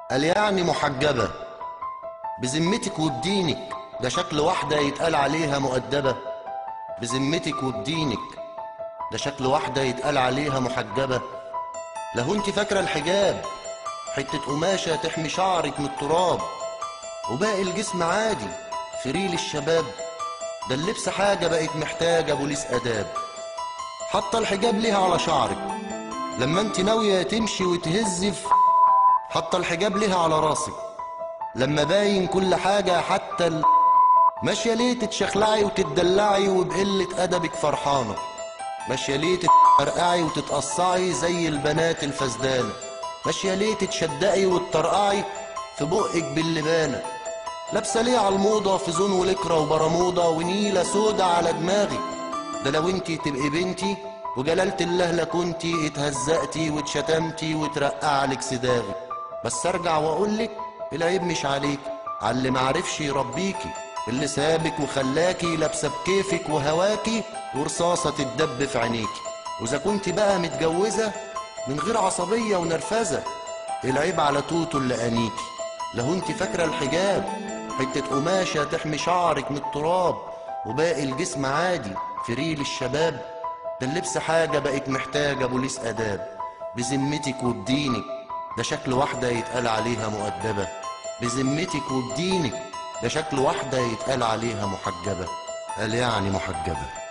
قال يعني محجبة بذمتك وبدينك ده شكل واحدة يتقال عليها مؤدبة بذمتك وبدينك ده شكل واحدة يتقال عليها محجبة لهو انت فاكرة الحجاب حتة قماشة تحمي شعرك من التراب وباقي الجسم عادي فريل الشباب ده اللبس حاجة بقت محتاجة بوليس أداب حتى الحجاب ليها على شعرك لما انت ناوية تمشي وتهزي في حتى الحجاب ليها على راسك لما باين كل حاجة حتى ال... ماشية ليه تتشخلعي وتتدلعي وبقلة أدبك فرحانة ماشية ليه تترقعي وتتقصعي زي البنات الفسدانة ماشية ليه تتشدقي وتطرقعي في بقك باللبانة لابسة ليه على الموضة في زون ولكرة وبرموضة ونيلة سودا على دماغي ده لو انتي تبقي بنتي وجلالة الله لكنتي اتهزقتي واتشتمتي وترقعلك صداغي بس ارجع واقولك العيب مش عليك على اللي معرفش يربيكي اللي سابك وخلاكي لابسه بكيفك وهواكي ورصاصه تدب في عينيكي واذا كنت بقى متجوزه من غير عصبيه ونرفزه العيب على توتو اللي انيكي لو انت فاكره الحجاب حته قماشه تحمي شعرك من التراب وباقي الجسم عادي في ريل الشباب ده اللبس حاجه بقت محتاجه بوليس اداب بذمتك وبدينك ده شكل واحدة يتقال عليها مؤدبة بذمتك وبدينك ده شكل واحدة يتقال عليها محجبة قال يعني محجبة